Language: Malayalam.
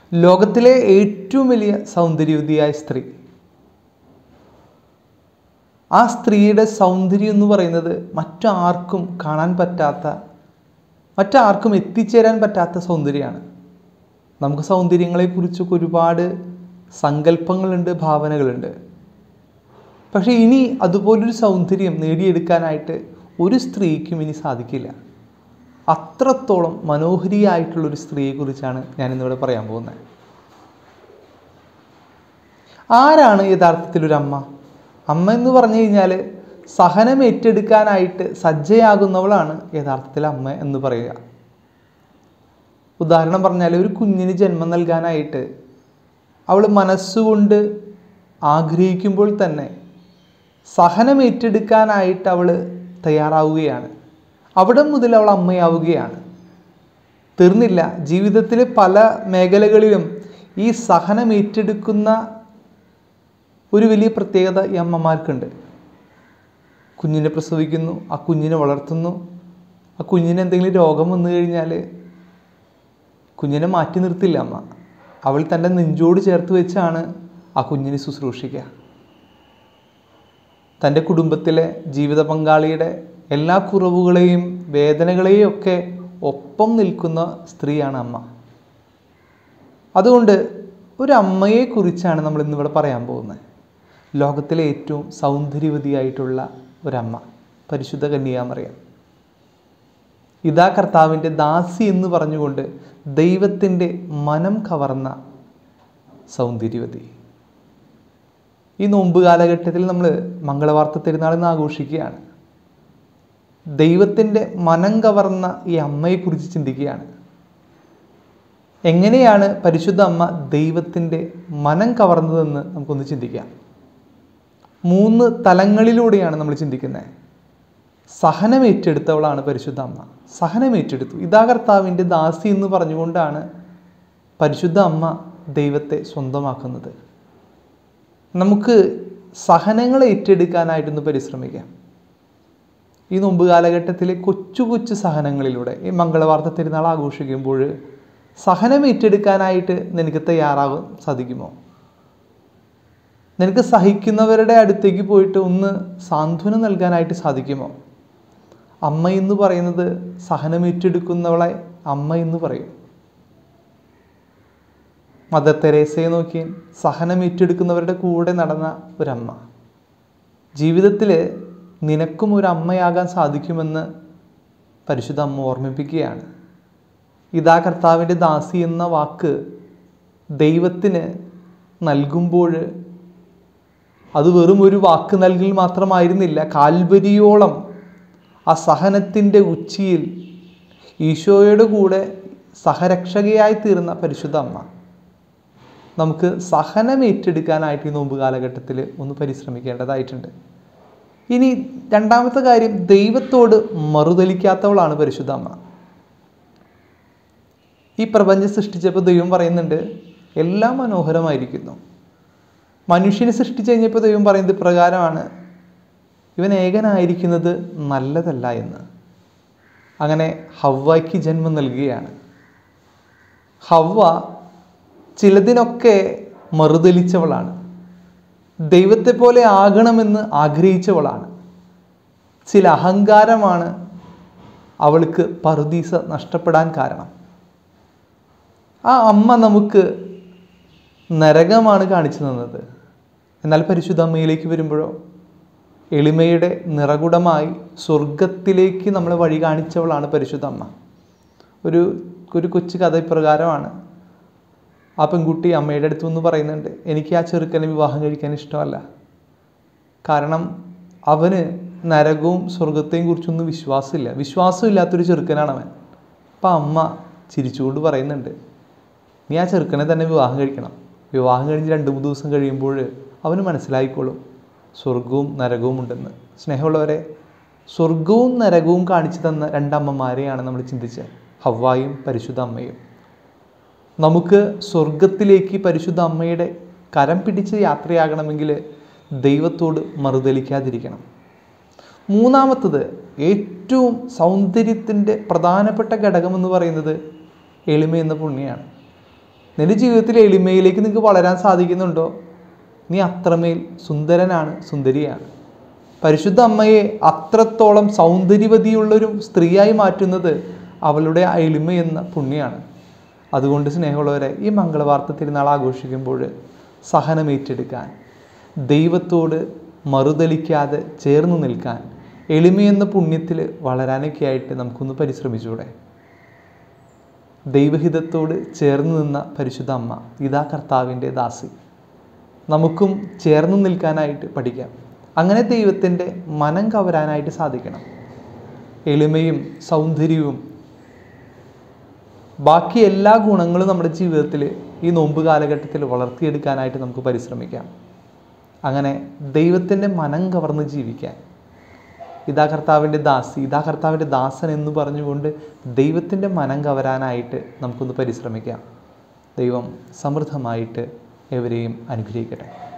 ലോകത്തിലെ ഏറ്റവും വലിയ സൗന്ദര്യവതിയായ സ്ത്രീ ആ സ്ത്രീയുടെ സൗന്ദര്യം എന്ന് പറയുന്നത് മറ്റാർക്കും കാണാൻ പറ്റാത്ത മറ്റാർക്കും എത്തിച്ചേരാൻ പറ്റാത്ത സൗന്ദര്യമാണ് നമുക്ക് സൗന്ദര്യങ്ങളെക്കുറിച്ചൊക്കെ ഒരുപാട് സങ്കല്പങ്ങളുണ്ട് ഭാവനകളുണ്ട് പക്ഷേ ഇനി അതുപോലൊരു സൗന്ദര്യം നേടിയെടുക്കാനായിട്ട് ഒരു സ്ത്രീക്കും ഇനി സാധിക്കില്ല അത്രത്തോളം മനോഹരിയായിട്ടുള്ളൊരു സ്ത്രീയെക്കുറിച്ചാണ് ഞാൻ ഇന്നിവിടെ പറയാൻ പോകുന്നത് ആരാണ് യഥാർത്ഥത്തിൽ ഒരു അമ്മ അമ്മ എന്ന് പറഞ്ഞു കഴിഞ്ഞാൽ സഹനം ഏറ്റെടുക്കാനായിട്ട് സജ്ജയാകുന്നവളാണ് യഥാർത്ഥത്തിൽ അമ്മ എന്ന് പറയുക ഉദാഹരണം പറഞ്ഞാൽ ഒരു കുഞ്ഞിന് ജന്മം നൽകാനായിട്ട് അവൾ മനസ്സുകൊണ്ട് ആഗ്രഹിക്കുമ്പോൾ തന്നെ സഹനം ഏറ്റെടുക്കാനായിട്ട് അവൾ തയ്യാറാവുകയാണ് അവിടെ മുതൽ അവൾ അമ്മയാവുകയാണ് തീർന്നില്ല ജീവിതത്തിലെ പല മേഖലകളിലും ഈ സഹനം ഏറ്റെടുക്കുന്ന ഒരു വലിയ പ്രത്യേകത ഈ അമ്മമാർക്കുണ്ട് കുഞ്ഞിനെ പ്രസവിക്കുന്നു ആ കുഞ്ഞിനെ വളർത്തുന്നു ആ കുഞ്ഞിന് എന്തെങ്കിലും രോഗം വന്നു കഴിഞ്ഞാൽ കുഞ്ഞിനെ മാറ്റി നിർത്തില്ല അമ്മ അവൾ തൻ്റെ നെഞ്ചോട് ചേർത്ത് വെച്ചാണ് ആ കുഞ്ഞിനെ ശുശ്രൂഷിക്കുക തൻ്റെ കുടുംബത്തിലെ ജീവിത പങ്കാളിയുടെ എല്ലാ കുറവുകളെയും വേദനകളെയും ഒക്കെ ഒപ്പം നിൽക്കുന്ന സ്ത്രീയാണ് അമ്മ അതുകൊണ്ട് ഒരു അമ്മയെക്കുറിച്ചാണ് നമ്മൾ ഇന്നിവിടെ പറയാൻ പോകുന്നത് ലോകത്തിലെ ഏറ്റവും സൗന്ദര്യവതിയായിട്ടുള്ള ഒരമ്മ പരിശുദ്ധ കന്യാമറിയാം ഇതാ കർത്താവിൻ്റെ ദാസി എന്ന് പറഞ്ഞുകൊണ്ട് ദൈവത്തിൻ്റെ മനം കവർന്ന സൗന്ദര്യവതി ഈ നോമ്പ് കാലഘട്ടത്തിൽ നമ്മൾ മംഗളവാർത്ത തിരുനാൾ ഇന്ന് ആഘോഷിക്കുകയാണ് ദൈവത്തിൻ്റെ മനം കവർന്ന ഈ അമ്മയെക്കുറിച്ച് ചിന്തിക്കുകയാണ് എങ്ങനെയാണ് പരിശുദ്ധ അമ്മ ദൈവത്തിൻ്റെ മനം കവർന്നതെന്ന് നമുക്കൊന്ന് ചിന്തിക്കാം മൂന്ന് തലങ്ങളിലൂടെയാണ് നമ്മൾ ചിന്തിക്കുന്നത് സഹനം ഏറ്റെടുത്തവളാണ് പരിശുദ്ധ അമ്മ സഹനം ഏറ്റെടുത്തു ഇതാ കർത്താവിൻ്റെ ദാസി എന്ന് പറഞ്ഞുകൊണ്ടാണ് പരിശുദ്ധ അമ്മ ദൈവത്തെ സ്വന്തമാക്കുന്നത് നമുക്ക് സഹനങ്ങൾ ഏറ്റെടുക്കാനായിട്ടൊന്ന് പരിശ്രമിക്കാം ഈ നോമ്പ് കാലഘട്ടത്തിലെ കൊച്ചു കൊച്ചു സഹനങ്ങളിലൂടെ ഈ മംഗളവാർത്ത തിരുനാൾ ആഘോഷിക്കുമ്പോൾ സഹനം ഏറ്റെടുക്കാനായിട്ട് നിനക്ക് തയ്യാറാകാൻ സാധിക്കുമോ നിനക്ക് സഹിക്കുന്നവരുടെ അടുത്തേക്ക് പോയിട്ട് ഒന്ന് സാന്ത്വനം നൽകാനായിട്ട് സാധിക്കുമോ അമ്മ എന്ന് പറയുന്നത് സഹനം ഏറ്റെടുക്കുന്നവളെ അമ്മ എന്ന് പറയും മദർ തെരേസയെ നോക്കി സഹനം ഏറ്റെടുക്കുന്നവരുടെ കൂടെ നടന്ന ഒരമ്മ ജീവിതത്തിൽ നിനക്കും ഒരു അമ്മയാകാൻ സാധിക്കുമെന്ന് പരിശുദ്ധ അമ്മ ഓർമ്മിപ്പിക്കുകയാണ് ഇതാ കർത്താവിൻ്റെ ദാസി എന്ന വാക്ക് ദൈവത്തിന് നൽകുമ്പോൾ അത് വെറും ഒരു വാക്ക് നൽകൽ മാത്രമായിരുന്നില്ല കാൽവരിയോളം ആ സഹനത്തിൻ്റെ ഉച്ചിയിൽ ഈശോയുടെ കൂടെ സഹരക്ഷകയായി തീർന്ന പരിശുദ്ധ അമ്മ നമുക്ക് സഹനം ഏറ്റെടുക്കാനായിട്ട് ഈ നോമ്പ് കാലഘട്ടത്തിൽ ഒന്ന് പരിശ്രമിക്കേണ്ടതായിട്ടുണ്ട് ഇനി രണ്ടാമത്തെ കാര്യം ദൈവത്തോട് മറുതലിക്കാത്തവളാണ് പരിശുദ്ധ അമ്മ ഈ പ്രപഞ്ചം സൃഷ്ടിച്ചപ്പോൾ ദൈവം പറയുന്നുണ്ട് എല്ലാം മനോഹരമായിരിക്കുന്നു മനുഷ്യനെ സൃഷ്ടിച്ചു കഴിഞ്ഞപ്പോൾ ദൈവം പറയുന്നത് പ്രകാരമാണ് ഇവൻ ഏകനായിരിക്കുന്നത് നല്ലതല്ല എന്ന് അങ്ങനെ ഹവ്വയ്ക്ക് ജന്മം നൽകുകയാണ് ഹവ്വ ചിലതിനൊക്കെ മറുതലിച്ചവളാണ് ദൈവത്തെ പോലെ ആകണമെന്ന് ആഗ്രഹിച്ചവളാണ് ചില അഹങ്കാരമാണ് അവൾക്ക് പറുദീസ നഷ്ടപ്പെടാൻ കാരണം ആ അമ്മ നമുക്ക് നരകമാണ് കാണിച്ചു തന്നത് എന്നാൽ പരിശുദ്ധ അമ്മയിലേക്ക് വരുമ്പോഴോ എളിമയുടെ നിറകുടമായി സ്വർഗത്തിലേക്ക് നമ്മളെ വഴി കാണിച്ചവളാണ് പരിശുദ്ധ അമ്മ ഒരു ഒരു കൊച്ചു കഥ ഇപ്രകാരമാണ് ആ പെൺകുട്ടി അമ്മയുടെ അടുത്ത് നിന്ന് പറയുന്നുണ്ട് എനിക്ക് ആ ചെറുക്കനെ വിവാഹം കഴിക്കാൻ ഇഷ്ടമല്ല കാരണം അവന് നരകവും സ്വർഗത്തെയും കുറിച്ചൊന്നും വിശ്വാസമില്ല വിശ്വാസമില്ലാത്തൊരു ചെറുക്കനാണ് അവൻ അപ്പം അമ്മ ചിരിച്ചുകൊണ്ട് പറയുന്നുണ്ട് നീ ആ ചെറുക്കനെ തന്നെ വിവാഹം കഴിക്കണം വിവാഹം കഴിഞ്ഞ് രണ്ട് മൂന്ന് ദിവസം കഴിയുമ്പോൾ അവന് മനസ്സിലായിക്കോളും സ്വർഗവും നരകവും ഉണ്ടെന്ന് സ്നേഹമുള്ളവരെ സ്വർഗവും നരകവും കാണിച്ചു തന്ന രണ്ടമ്മമാരെയാണ് നമ്മൾ ചിന്തിച്ചത് ഹവ്വായും പരിശുദ്ധ അമ്മയും നമുക്ക് സ്വർഗത്തിലേക്ക് പരിശുദ്ധ അമ്മയുടെ കരം പിടിച്ച് യാത്രയാകണമെങ്കിൽ ദൈവത്തോട് മറുതലിക്കാതിരിക്കണം മൂന്നാമത്തത് ഏറ്റവും സൗന്ദര്യത്തിൻ്റെ പ്രധാനപ്പെട്ട ഘടകം എന്ന് പറയുന്നത് എളിമ എന്ന പുണ്യമാണ് നിന്റെ ജീവിതത്തിൽ എളിമയിലേക്ക് നിങ്ങൾക്ക് വളരാൻ സാധിക്കുന്നുണ്ടോ നീ അത്രമേൽ സുന്ദരനാണ് സുന്ദരിയാണ് പരിശുദ്ധ അമ്മയെ അത്രത്തോളം സൗന്ദര്യവതിയുള്ളൊരു സ്ത്രീയായി മാറ്റുന്നത് അവളുടെ ആ എളിമ എന്ന പുണ്യമാണ് അതുകൊണ്ട് സ്നേഹമുള്ളവരെ ഈ മംഗളവാർത്ത തിരുനാൾ ആഘോഷിക്കുമ്പോൾ സഹനം ഏറ്റെടുക്കാൻ ദൈവത്തോട് മറുതലിക്കാതെ ചേർന്ന് നിൽക്കാൻ എളിമയെന്ന പുണ്യത്തിൽ വളരാനൊക്കെ ആയിട്ട് നമുക്കൊന്ന് പരിശ്രമിച്ചൂടെ ദൈവഹിതത്തോട് ചേർന്ന് നിന്ന പരിശുദ്ധ അമ്മ ഇതാ കർത്താവിൻ്റെ ദാസി നമുക്കും ചേർന്ന് നിൽക്കാനായിട്ട് പഠിക്കാം അങ്ങനെ ദൈവത്തിൻ്റെ മനം കവരാനായിട്ട് സാധിക്കണം എളിമയും സൗന്ദര്യവും ബാക്കി എല്ലാ ഗുണങ്ങളും നമ്മുടെ ജീവിതത്തിൽ ഈ നോമ്പ് കാലഘട്ടത്തിൽ വളർത്തിയെടുക്കാനായിട്ട് നമുക്ക് പരിശ്രമിക്കാം അങ്ങനെ ദൈവത്തിൻ്റെ മനം കവർന്ന് ജീവിക്കാൻ ഇതാ കർത്താവിൻ്റെ ദാസി ഇതാ കർത്താവിൻ്റെ ദാസൻ എന്ന് പറഞ്ഞുകൊണ്ട് ദൈവത്തിൻ്റെ മനം കവരാനായിട്ട് നമുക്കൊന്ന് പരിശ്രമിക്കാം ദൈവം സമൃദ്ധമായിട്ട് എവരെയും അനുഗ്രഹിക്കട്ടെ